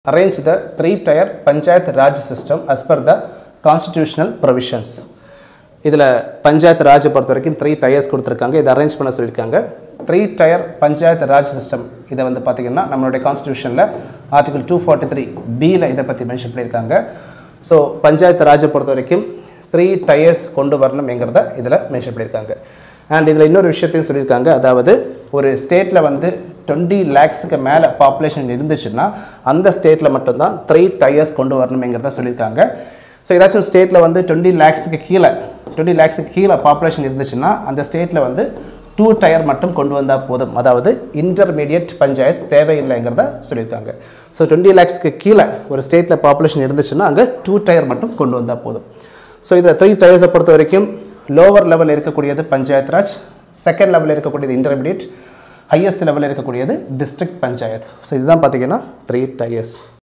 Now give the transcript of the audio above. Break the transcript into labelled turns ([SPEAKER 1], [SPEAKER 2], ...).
[SPEAKER 1] arrange the three tier panchayat raj system as per the constitutional provisions இதில் பஞ்சாயத்து ராஜை பொறுத்த வரைக்கும் three tyres கொடுத்துருக்காங்க இதை அரேஞ்ச் பண்ண சொல்லியிருக்காங்க three tier panchayat raj system இதை வந்து பார்த்திங்கன்னா நம்மளுடைய கான்ஸ்டியூஷனில் ஆர்டிகல் டூ ஃபார்ட்டி த்ரீ பியில் இதை பற்றி மென்ஷன் பண்ணியிருக்காங்க ஸோ பஞ்சாயத்து ராஜை பொறுத்த வரைக்கும் த்ரீ டயர்ஸ் கொண்டு வரணுங்கிறத இதில் மென்ஷன் பண்ணியிருக்காங்க அண்ட் இதில் இன்னொரு விஷயத்தையும் சொல்லியிருக்காங்க அதாவது ஒரு ஸ்டேட்டில் வந்து டுவெண்ட்டி லேக்ஸுக்கு மேலே பாப்புலேஷன் இருந்துச்சுன்னா அந்த ஸ்டேட்டில் மட்டும்தான் த்ரீ டயர்ஸ் கொண்டு வரணுங்கிறத சொல்லியிருக்காங்க ஸோ ஏதாச்சும் ஸ்டேட்டில் வந்து டுவெண்ட்டி லேக்ஸுக்கு கீழே டுவெண்ட்டி லேக்ஸுக்கு கீழே பாப்புலேஷன் இருந்துச்சுன்னா அந்த ஸ்டேட்டில் வந்து டூ டயர் மட்டும் கொண்டு வந்தால் போதும் அதாவது இன்டர்மீடியட் பஞ்சாயத் தேவையில்லைங்கிறத சொல்லியிருக்காங்க ஸோ டுவெண்ட்டி லேக்ஸ்க்கு கீழே ஒரு ஸ்டேட்டில் பாப்புலேஷன் இருந்துச்சுன்னா அங்கே டூ டயர் மட்டும் கொண்டு வந்தால் போதும் ஸோ இந்த த்ரீ டயர்ஸை பொறுத்த வரைக்கும் லோவர் லெவலில் இருக்கக்கூடியது பஞ்சாயத் ராஜ் செகண்ட் லெவலில் இருக்கக்கூடியது இன்டர்மீடியட் ஹையஸ்ட் லெவலில் இருக்கக்கூடியது டிஸ்ட்ரிக்ட் பஞ்சாயத் ஸோ இதுதான் பார்த்தீங்கன்னா த்ரீ டயர்ஸ்